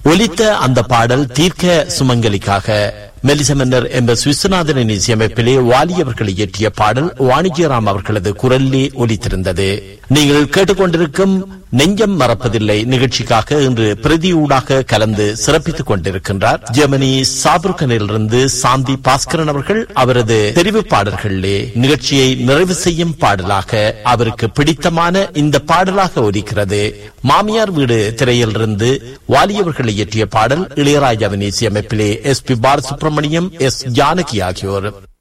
ஒலித்த அந்த பாடல் தீர்க்க சுமங்கலிக்காக மெலிசமன்னர் என்ற சுவிஸ்வநாதனின் இசையமைப்பிலே வாலி அவர்கள் இயற்றிய பாடல் வாணிஜ்யராம் அவர்களது குரலிலே ஒலித்திருந்தது நீங்கள் கேட்டுக்கொண்டிருக்கும் நெஞ்சம் மறப்பதில்லை நிகழ்ச்சிக்காக இன்று பிரதியூடாக கலந்து சிறப்பித்துக் கொண்டிருக்கின்றார் ஜெர்மனி சாபுர்கனிலிருந்து சாந்தி பாஸ்கரன் அவர்கள் அவரது தெரிவு பாடல்களிலே நிகழ்ச்சியை நிறைவு செய்யும் பாடலாக அவருக்கு பிடித்தமான இந்த பாடலாக ஒலிக்கிறது மாமியார் வீடு திரையிலிருந்து வாலியவர்கள் இயற்றிய பாடல் இளையராஜாவின் இசையமைப்பிலே S P Balasubrahmanyam S Janaki ஆகியோர்